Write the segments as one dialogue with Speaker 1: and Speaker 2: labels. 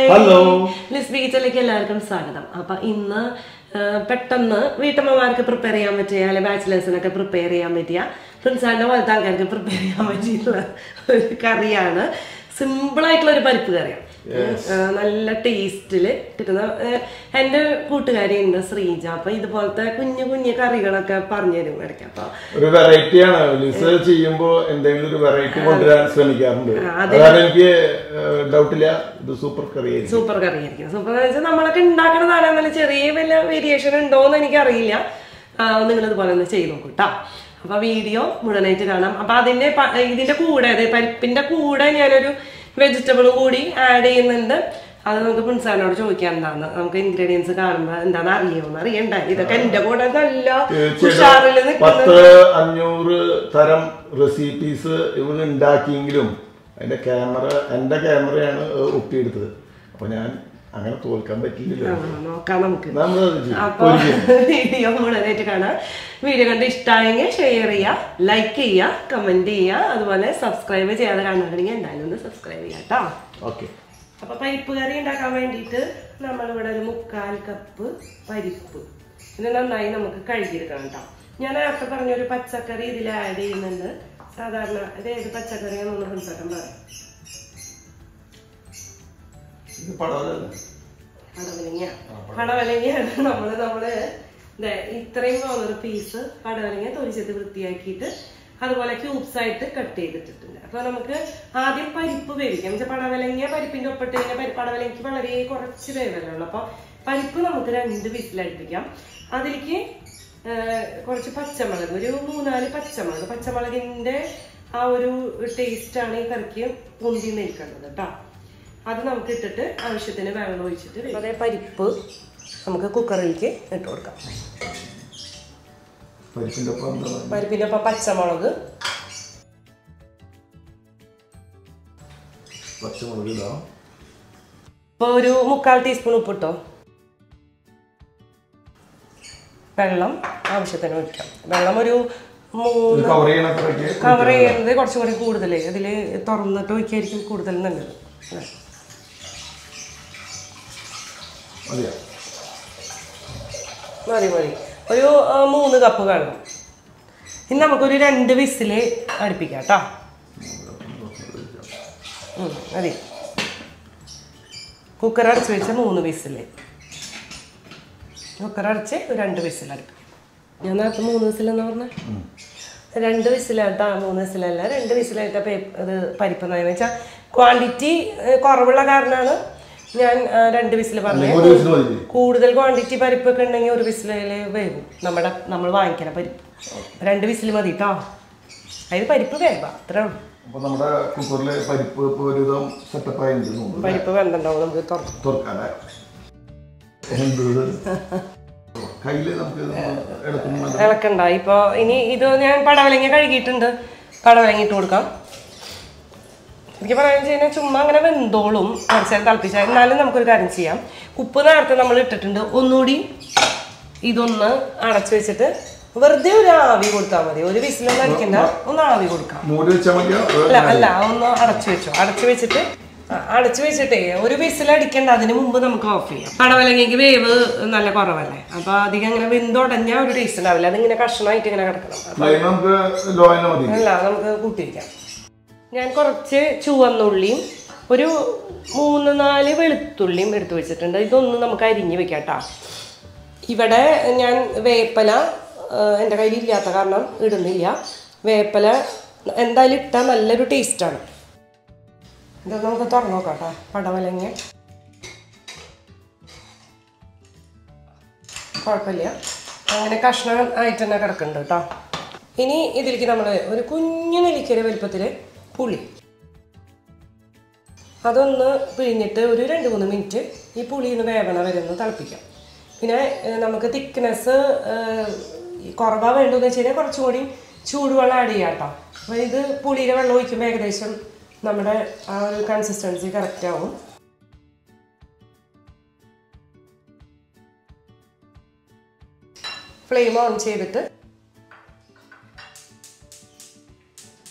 Speaker 1: Hello
Speaker 2: Liz ബീച്ചിലേക്ക് എല്ലാവർക്കും സ്വാഗതം അപ്പൊ ഇന്ന് ആ, പെട്ടെന്ന് വീട്ടമ്മമാർക്ക് പ്രിപ്പയർ ചെയ്യാൻ പറ്റിയ അല്ലെങ്കിൽ ബാച്ചിലേഴ്സിനൊക്കെ പ്രിപ്പയർ ചെയ്യാൻ പറ്റിയ ഫ്രണ്ട്സാറിന്റെ പോലത്തെ ആൾക്കാർക്ക് പ്രിപ്പയർ ചെയ്യാൻ പറ്റിയിട്ടുള്ള ഒരു കറിയാണ് സിമ്പിൾ ആയിട്ടുള്ള ഒരു പരിപ്പ് കറിയാണ് ആ, നല്ല ടേസ്റ്റിൽ കിട്ടുന്ന ആ, എൻ്റെ കൂട്ടുകാരി ഉണ്ട് ശ്രീജ അപ്പൊ ഇതുപോലത്തെ കുഞ്ഞു കുഞ്ഞു കറികളൊക്കെ പറഞ്ഞു തരും ഇടയ്ക്ക് അപ്പൊ
Speaker 1: ഒരു വെറൈറ്റിയാണ് ലിസ് ചെയ്യുമ്പോ എന്തെങ്കിലും ഒരു വെറൈറ്റി കൊണ്ടുവരാൻ ശ്രമിക്കാറുണ്ട് അതാണ് എനിക്ക് ഡൗട്ടില്ല ഇത് സൂപ്പർ കറി ആയിരിക്കും
Speaker 2: സൂപ്പർ കറി ആയിരിക്കും സൂപ്പർ എന്ന് വെച്ചാൽ നമ്മളൊക്കെ ഉണ്ടാക്കുന്നതാണ് നല്ല ചെറിയ വല്ല വേരിയേഷൻ ഉണ്ടോന്ന് എനിക്കറിയില്ല നിങ്ങൾ ഇതുപോലെ ഒന്ന് ചെയ്ത് നോക്കൂ കേട്ടോ അപ്പൊ വീഡിയോ മുഴുവനായിട്ട് കാണാം അപ്പൊ അതിന്റെ പ- ഇതിന്റെ കൂടെ അതായത് പരിപ്പിന്റെ കൂടെ ഞാനൊരു വെജിറ്റബിളും കൂടി ആഡ് ചെയ്യുന്നുണ്ട് അത് നമുക്ക് പ്രിൻസാനോട് ചോദിക്കാം എന്താന്ന് നമുക്ക് ഇൻഗ്രീഡിയൻസ് കാണുമ്പോൾ എന്താന്ന് അറിയുമെന്ന് അറിയണ്ട ഇതൊക്കെ എന്റെ കൂടെ നല്ല ഉഷാറിൽ
Speaker 1: തീർച്ചയായിട്ടും
Speaker 2: നിൽക്കുന്ന
Speaker 1: പത്ത് അഞ്ഞൂറ് തരം റെസിപ്പീസ് ഇവർ ഉണ്ടാക്കിയെങ്കിലും അതിന്റെ ക്യാമറ എന്റെ ക്യാമറയാണ് ഒപ്പിയെടുത്തത് അപ്പൊ ഞാൻ അങ്ങനെ തോൽക്കാൻ പറ്റില്ലല്ലോ
Speaker 2: ആ, നോക്കാം നമുക്ക്
Speaker 1: നമ്മളത് ചെയ്യും
Speaker 2: അപ്പോൾ വീഡിയോ മുഴുവനായിട്ട് കാണാം വീഡിയോ കണ്ട് ഇഷ്ടമായെങ്കിൽ ഷെയർ ചെയ്യുക ലൈക്ക് ചെയ്യുക കമൻറ്റ് ചെയ്യുക അതുപോലെ സബ്സ്ക്രൈബ് ചെയ്യാതെ കാണുകയാണെങ്കിൽ എന്തായാലും ഒന്ന് സബ്സ്ക്രൈബ് ചെയ്യാം കേട്ടോ
Speaker 1: ഓക്കെ
Speaker 2: അപ്പോൾ പരിപ്പ് കറി ഉണ്ടാക്കാൻ വേണ്ടിയിട്ട് നമ്മളിവിടെ ഒരു മുക്കാൽ കപ്പ് പരിപ്പ് ഇത് നന്നായി നമുക്ക് കഴുകിയെടുക്കണം കേട്ടോ ഞാൻ നേരത്തെ പറഞ്ഞൊരു പച്ചക്കറി ഇതിൽ ആഡ് ചെയ്യുന്നുണ്ട് സാധാരണ ഇത് ഏത് പച്ചക്കറിയാണെന്ന് മനസ്സിലാക്കാൻ പറയാം
Speaker 1: ഇത് പടവലല്ല
Speaker 2: പടവലങ്ങ പടവലങ്ങയാണ് നമ്മള് നമ്മള് ദേ ഇത്രയും പോകുന്നൊരു പീസ് പടവലങ്ങ തൊലിച്ചത് വൃത്തിയാക്കിയിട്ട് അതുപോലെ ക്യൂബ്സ് ആയിട്ട് കട്ട് ചെയ്തിട്ടിട്ടുണ്ട് അപ്പൊ നമുക്ക് ആദ്യം പരിപ്പ് വേവിക്കാം വെച്ചാൽ പടവലങ്ങ പരിപ്പിന്റെ ഒപ്പിട്ട് കഴിഞ്ഞാൽ പരി- പടവലങ്ങയ്ക്ക് വളരെ കുറച്ച് വേവല്ലേ ഉള്ളൂ അപ്പൊ പരിപ്പ് നമുക്ക് രണ്ട് വിസിലടുപ്പിക്കാം അതിലേക്ക് കുറച്ച് പച്ചമുളക് ഒരു മൂന്നാല് പച്ചമുളക് പച്ചമുളകിന്റെ ആ ഒരു ടേസ്റ്റ് ആണ് ഈ കറിക്ക് പൊന്തി നിൽക്കേണ്ടത് കേട്ടോ അത് നമുക്ക് ഇട്ടിട്ട് ആവശ്യത്തിന് വെള്ളം ഒഴിച്ചിട്ട് അതേ പരിപ്പ് നമുക്ക് കുക്കറിലേക്ക് ഇട്ട് കൊടുക്കാം
Speaker 1: പരിപ്പിന്റെ ഒപ്പം എന്താ
Speaker 2: പരിപ്പിൻ്റെ ഒപ്പം പച്ചമുളക്
Speaker 1: പച്ചമുളക് ഇടാം
Speaker 2: ഇപ്പോൾ ഒരു മുക്കാൽ ടീസ്പൂൺ ഉപ്പിട്ടോ വെള്ളം ആവശ്യത്തിന് ഒഴിക്കാം വെള്ളം ഒരു മൂന്ന്
Speaker 1: ഇത് കവർ ചെയ്യണത്രയ്ക്ക്
Speaker 2: കവർ ചെയ്യുന്നത് കുറച്ചും കൂടി കൂടുതൽ ഇതിൽ തുറന്നിട്ട് ഒഴിക്കായിരിക്കും കൂടുതൽ നല്ലത് അതെ.
Speaker 1: മതിയാ
Speaker 2: മതി മതി ഒരു ആ, മൂന്ന് കപ്പ് വെള്ളം ഇനി നമുക്കൊരു രണ്ട് വിസില് അടുപ്പിക്കാം കേട്ടോ മതി കുക്കർ അടച്ച് വെച്ച മൂന്ന് വിസില് കുക്കർ അടച്ച് ഒരു രണ്ട് വിസിൽ അടുപ്പിക്കാം ഞാൻ നേരത്തെ മൂന്ന് വിസിലെന്ന് പറഞ്ഞ രണ്ട് വിസിലാട്ടാ മൂന്ന് വിസിലല്ല രണ്ട് വിസിലായിട്ട് ഇത് പരിപ്പ് എന്ന് വെച്ചാൽ ക്വാണ്ടിറ്റി കുറവുള്ള കാരണമാണ് ഞാൻ ആ, രണ്ട് വിസിൽ പറഞ്ഞത്
Speaker 1: ഒരു വിസിൽ മതി
Speaker 2: കൂടുതൽ ക്വാണ്ടിറ്റി പരിപ്പൊക്കെ ഉണ്ടെങ്കിൽ ഒരു വിസിലിൽ വേവും നമ്മുടെ നമ്മൾ വാങ്ങിക്കണ പരിപ്പ് രണ്ട് വിസിൽ മതി കേട്ടോ അതിൽ പരിപ്പ് വേവാ അത്രേ ഉള്ളൂ
Speaker 1: അപ്പൊ നമ്മുടെ കുക്കറിലെ പരിപ്പ് ഇപ്പൊ ഒരുവിധം സെറ്റപ്പ് ആയിട്ട് തോന്നുന്നു
Speaker 2: പരിപ്പ് വെന്തണ്ടാവും നമുക്ക് തുറക്കും
Speaker 1: തുറക്കാല്ലേ എന്ത് കയ്യില് നമുക്ക് എടുക്കുമ്പോൾ
Speaker 2: ഇളക്കണ്ട ഇപ്പോൾ ഇനി ഇത് ഞാൻ പടവലങ്ങ കഴുകിയിട്ടുണ്ട് പടവലങ്ങ ഇട്ട് കൊടുക്കാം എനിക്ക് പറയാൻ വെച്ച് കഴിഞ്ഞാൽ ചുമ്മാ അങ്ങനെ വെന്തോളും കുറച്ച് നേരം തിളപ്പിച്ചാൽ എന്നാലും നമുക്കൊരു കാര്യം ചെയ്യാം ഉപ്പ് നേരത്തെ നമ്മൾ ഇട്ടിട്ടുണ്ട് ഒന്നുകൂടി ഇതൊന്ന് അടച്ചു വെച്ചിട്ട് വെറുതെ ഒരു ആവി കൊടുത്താൽ മതി ഒരു വിസിലൊന്നും അടിക്കണ്ട ഒന്ന് ആവി കൊടുക്കാം
Speaker 1: മൂടി വെച്ചാൽ മതിയോ
Speaker 2: അല്ല അല്ല ഒന്ന് അടച്ചു വെച്ചോ അടച്ചു വെച്ചിട്ട് ആ, അടച്ചു വെച്ചിട്ടേ ഒരു വിസിൽ അടിക്കണ്ട അതിന് മുമ്പ് നമുക്ക് ഓഫ് ചെയ്യാം പടവലങ്ങയ്ക്ക് വേവ് നല്ല കുറവല്ലേ അപ്പൊ അധികം ഇങ്ങനെ വെന്തുടഞ്ഞ ഒരു ടേസ്റ്റ് ഉണ്ടാവില്ല അതിങ്ങനെ കഷ്ണമായിട്ട് ഇങ്ങനെ കിടക്കണം
Speaker 1: ഫ്ലെയിം നമുക്ക് ലോ തന്നെ മതി
Speaker 2: അല്ല നമുക്ക് കൂട്ടി വയ്ക്കാം ഞാൻ കുറച്ച് ചുവന്നുള്ളിയും ഒരു മൂന്ന് നാല് വെളുത്തുള്ളിയും എടുത്തു വെച്ചിട്ടുണ്ട് ഇതൊന്നും നമുക്ക് അരിഞ്ഞ് വെക്കാം കേട്ടോ ഇവിടെ ഞാൻ വേപ്പല ആ, എൻ്റെ കയ്യിൽ ഇല്ലാത്ത കാരണം ഇടുന്നില്ല വേപ്പല എന്തായാലും ഇട്ടാൽ നല്ലൊരു ടേസ്റ്റാണ് ഇത് നമുക്ക് തുറന്നു നോക്കാം കേട്ടോ പടവലങ്ങ കുഴപ്പമില്ല അങ്ങനെ കഷ്ണം ആയിട്ട് തന്നെ കിടക്കുന്നുണ്ട് കേട്ടോ ഇനി ഇതിലേക്ക് നമ്മൾ ഒരു കുഞ്ഞു നെല്ലിക്കര വലുപ്പത്തിൽ പുളി അതൊന്ന് പിഴിഞ്ഞിട്ട് ഒരു രണ്ട് മൂന്ന് മിനിറ്റ് ഈ പുളി ഒന്ന് വേവണ വരെ ഒന്ന് തിളപ്പിക്കാം പിന്നെ ഏഹ്, നമുക്ക് തിക്നെസ് കുറവാ വേണ്ടതെന്ന് വെച്ച് കഴിഞ്ഞാൽ കുറച്ചും കൂടി ചൂടുവെള്ളം ആഡ് ചെയ്യാം കേട്ടോ അപ്പോൾ ഇത് പുളിയുടെ വെള്ളം ഒഴിക്കുമ്പോൾ ഏകദേശം നമ്മുടെ ആ ഒരു കൺസിസ്റ്റൻസി കറക്റ്റ് ആവും ഫ്ലെയിം ഓൺ ചെയ്തിട്ട്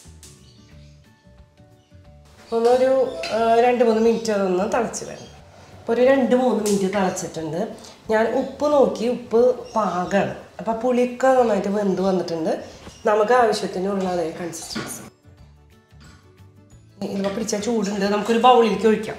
Speaker 2: ഒന്നൊരു ആ, രണ്ട് മൂന്ന് മിനിറ്റ് അതൊന്ന് തിളച്ച് വരണം അപ്പോൾ ഒരു രണ്ട് മൂന്ന് മിനിറ്റ് തിളച്ചിട്ടുണ്ട് ഞാൻ ഉപ്പ് നോക്കി ഉപ്പ് പാകമാണ് അപ്പോൾ പുളിയൊക്കെ നന്നായിട്ട് വെന്ത് വന്നിട്ടുണ്ട് നമുക്ക് ആവശ്യത്തിനുള്ള അതേ കൺസിസ്റ്റൻസി ഇതിപ്പോൾ പിടിച്ച ചൂടുണ്ട് നമുക്കൊരു ബൗളിലേക്ക് ഒഴിക്കാം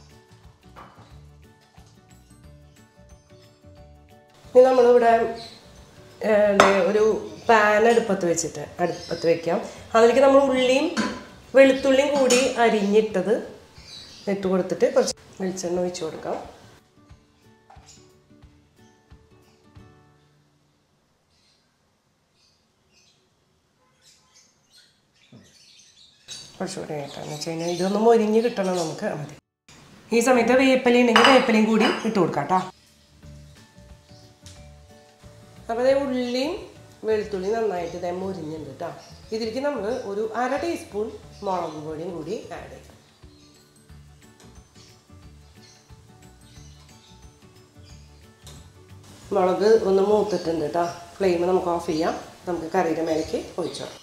Speaker 2: ഇനി നമ്മളിവിടെ ഏഹ്, ദേ ഒരു പാൻ അടുപ്പത്ത് വെച്ചിട്ട് അടുപ്പത്ത് വെക്കാം അതിലേക്ക് നമ്മൾ ഉള്ളിയും വെളുത്തുള്ളിയും കൂടി അരിഞ്ഞിട്ടത് ഇട്ട് കൊടുത്തിട്ട് കുറച്ച് വെളിച്ചെണ്ണ ഒഴിച്ച് കൊടുക്കാം കുറച്ചുകൂടി ആയിട്ടാന്ന് വെച്ച് കഴിഞ്ഞാൽ ഇതൊന്ന് മൊരിഞ്ഞ് കിട്ടണം നമുക്ക് മതി ഈ സമയത്ത് വേപ്പല ഉണ്ടെങ്കിൽ വേപ്പലയും കൂടി ഇട്ട് കൊടുക്കാം കേട്ടോ അപ്പോൾ അതേ ഉള്ളിയും വെളുത്തുള്ളി നന്നായിട്ട് ഇതേ മുരിഞ്ഞുണ്ട് കേട്ടോ ഇതിലേക്ക് നമ്മൾ ഒരു അര ടീസ്പൂൺ മുളക് പൊടിയും കൂടി ആഡ് ചെയ്യാം മുളക് ഒന്ന് മൂത്തിട്ടുണ്ട് കേട്ടോ ഫ്ലെയിം നമുക്ക് ഓഫ് ചെയ്യാം നമുക്ക് കറിയുടെ മേലേക്ക് ഒഴിച്ചോളാം